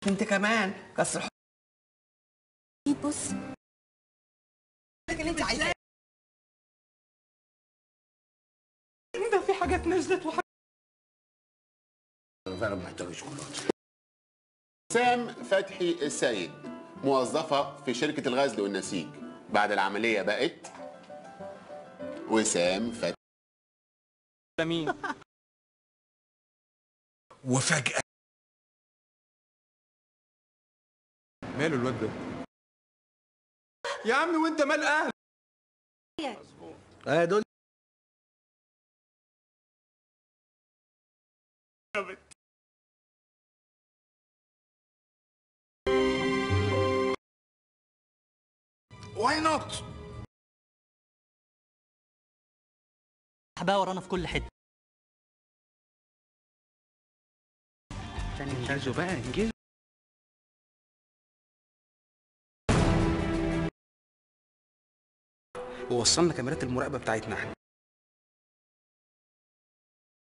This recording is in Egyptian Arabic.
انت كمان كسر الحب بص اللي انت عايزاه ده في حاجات نزلت وحاجات فعلا محتاج شوكولاته سام فتحي السيد موظفة في شركة الغزل والنسيج بعد العملية بقت وسام فتحي مين وفجأة ماله الواد ده يا عمي وانت مال اهل اه دول واي نوت بقى ورانا في كل حته انجزوا بقى انجزوا ووصلنا كاميرات المراقبه بتاعتنا احنا